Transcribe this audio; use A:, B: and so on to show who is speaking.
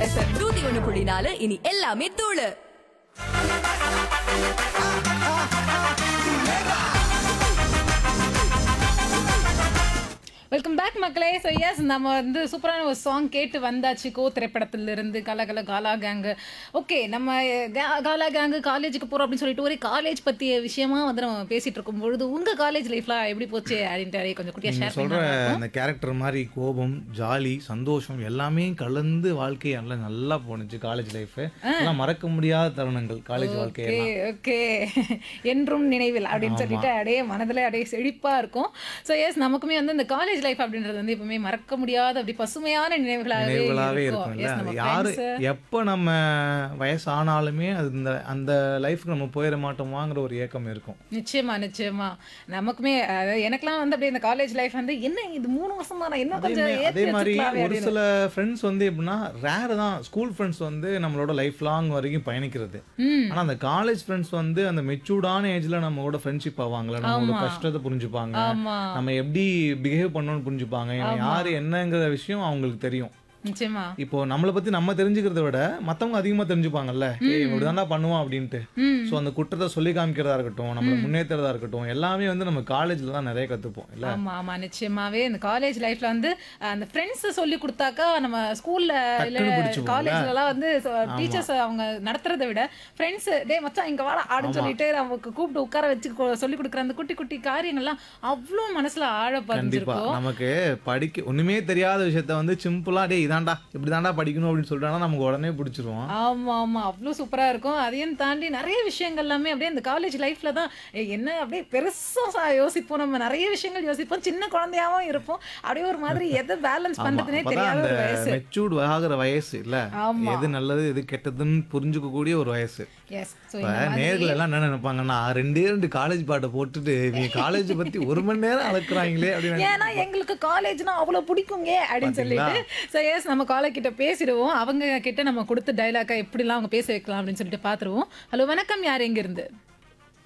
A: FM நூத்தி ஒண்ணு புள்ளி நாலு இனி எல்லாமே தூளு
B: வெல்கம் பேக் மக்களே ஸோ எஸ் நம்ம வந்து சூப்பரான ஒரு சாங் கேட்டு வந்தாச்சு கோ திரைப்படத்திலிருந்து கலகல காலா கேங்கு ஓகே நம்ம கா- காலா கேங்கு காலேஜுக்கு போகிறோம் அப்படின்னு சொல்லிட்டு ஒரே காலேஜ் பற்றிய விஷயமா வந்து நம்ம பேசிட்டு இருக்கும் பொழுது உங்கள் காலேஜ் லைஃப்லாம் எப்படி போச்சு அப்படின்ட்டு அப்படியே கொஞ்சம் குட்டியாக
C: நீங்க
B: ஷேர்
C: சொல்ற
B: பண்ணுறேன்
C: அந்த கேரக்டர் மாதிரி கோபம் ஜாலி சந்தோஷம் எல்லாமே கலந்து வாழ்க்கை நல்லா நல்லா போணுச்சு காலேஜ் லைஃப் எல்லாம் மறக்க முடியாத தருணங்கள் காலேஜ் வாழ்க்கை
B: ஓகே ஓகே என்றும் நினைவில் அப்படின்னு சொல்லிட்டு அப்படியே மனதில் அப்படியே செழிப்பாக இருக்கும் ஸோ எஸ் நமக்குமே வந்து இந்த காலேஜ் லைஃப் அப்படின்றது வந்து எப்பவுமே மறக்க முடியாத அப்படி பசுமையான நினைவுகளாகவே
C: நினைவுகளாவே
B: இருக்கும்
C: இருக்கும்ல
B: Yes, நம்ம
C: யாரு
B: friends
C: எப்போ நம்ம வயசானாலுமே அது இந்த அந்த லைஃப்க்கு நம்ம போயிட மாட்டோமாங்கிற ஒரு ஏக்கம் இருக்கும்
B: நிச்சயமா நிச்சயமா நமக்குமே அதாவது எனக்கெல்லாம் வந்து அப்படியே இந்த காலேஜ் லைஃப் வந்து என்ன இது மூணு வருஷம் தானே இன்னும்
C: அதே
B: கொஞ்சம்
C: மா-
B: ஏத்தி
C: அதே மாதிரி
B: வச்சுக்கலாமே
C: ஒரு
B: அப்படின்னு.
C: சில ஃப்ரெண்ட்ஸ் வந்து எப்படின்னா ரேர் தான் ஸ்கூல் ஃப்ரெண்ட்ஸ் வந்து நம்மளோட லைஃப் லாங் வரைக்கும் பயணிக்கிறது
B: ம்.
C: ஆனா அந்த காலேஜ் ஃப்ரெண்ட்ஸ் வந்து அந்த மெச்சூர்டான ஏஜ்ல நம்மளோட ஃப்ரெண்ட்ஷிப் ஆவாங்கல்ல நம்மளோட
B: ஆமா.
C: கஷ்டத்தை புரிஞ்சுப்பாங்க
B: ஆமா
C: நம்ம எப்படி பிஹேவ் பண்ணணும்னு புரிஞ்சுப்பாங்க இவன் யாரு என்னங்கிற விஷயம் அவங்களுக்கு தெரியும்
B: நிச்சயமா
C: இப்போ நம்மளை பத்தி நம்ம தெரிஞ்சுக்கிறத விட மத்தவங்க அதிகமா தெரிஞ்சுப்பாங்கல்ல ஏய் இப்படிதான்டா பண்ணுவான் அப்படின்ட்டு
B: ம்.
C: சோ அந்த குற்றத்தை சொல்லி காமிக்கிறதா இருக்கட்டும் நம்மளை முன்னேற்றுறதா இருக்கட்டும் எல்லாமே வந்து நம்ம காலேஜ்ல தான் நிறைய கத்துப்போம் இல்ல
B: ஆமா ஆமா நிச்சயமாவே இந்த காலேஜ் லைஃப்ல வந்து அஹ், அந்த ஃப்ரெண்ட்ஸ் சொல்லி கொடுத்தாக்கா நம்ம ஸ்கூல்ல இல்ல
C: டக்குனு பிடிச்சுப்போம்ல.
B: காலேஜ்ல எல்லாம் வந்து டீச்சர்ஸ் அவங்க நடத்துறதை விட ஃப்ரெண்ட்ஸ் டே மச்சான் இங்க வாடா அப்படின்னு சொல்லிட்டு நமக்கு கூப்பிட்டு உட்கார வச்சு கொ- சொல்லி கொடுக்குற அந்த குட்டி குட்டி காரியங்கள்லாம் அவ்வளோ மனசுல ஆழ
C: கண்டிப்பா
B: பதிஞ்சிருக்கும்
C: நமக்கு படிக்க ஒண்ணுமே தெரியாத விஷயத்த வந்து சிம்பிளா டேய் இதான்டா இப்படிதான்டா படிக்கணும் அப்படின்னு சொல்லிட்டாங்கன்னா நமக்கு உடனே பிடிச்சிருவோம்
B: ஆமா ஆமா அவ்வளோ சூப்பரா இருக்கும் அதையும் தாண்டி நிறைய விஷயங்கள் எல்லாமே அப்படியே இந்த காலேஜ் லைஃப்ல தான் ஏய், என்ன அப்படியே பெருசா சா- யோசிப்போம் நம்ம நிறைய விஷயங்கள் யோசிப்போம் சின்ன குழந்தையாவும் இருப்போம் அப்படியே ஒரு மாதிரி எதை பேலன்ஸ் பண்றதுனே தெரியாத
C: அந்த
B: ஒரு வயசு
C: மெச்சூர்ட் ஆகிற வயசு இல்ல
B: ஆமா.
C: எது நல்லது எது கெட்டதுன்னு புரிஞ்சுக்கக்கூடிய ஒரு வயசு
B: எஸ் ஸோ
C: இப்ப நேர்கள் எல்லாம் என்ன நினைப்பாங்கன்னா ரெண்டே ரெண்டு காலேஜ் பாட்டை போட்டுட்டு இவங்க காலேஜ் பத்தி ஒரு மணி நேரம் அளக்குறாங்களே அப்படின்னு
B: ஏன்னா எங்களுக்கு காலேஜ்னா அவ்வளோ பிடிக்குங்க அப்படின்னு சொல்லிட்டு ஸோ எஸ் நம்ம காலேஜ் கிட்ட பேசிடுவோம் அவங்க கிட்ட நம்ம கொடுத்த டைலாக்கை எப்படிலாம் அவங்க பேச வைக்கலாம் அப்படின்னு சொல்லிட்டு பார்த்துருவோம் ஹலோ வணக்கம் யார் எங்க இருந்து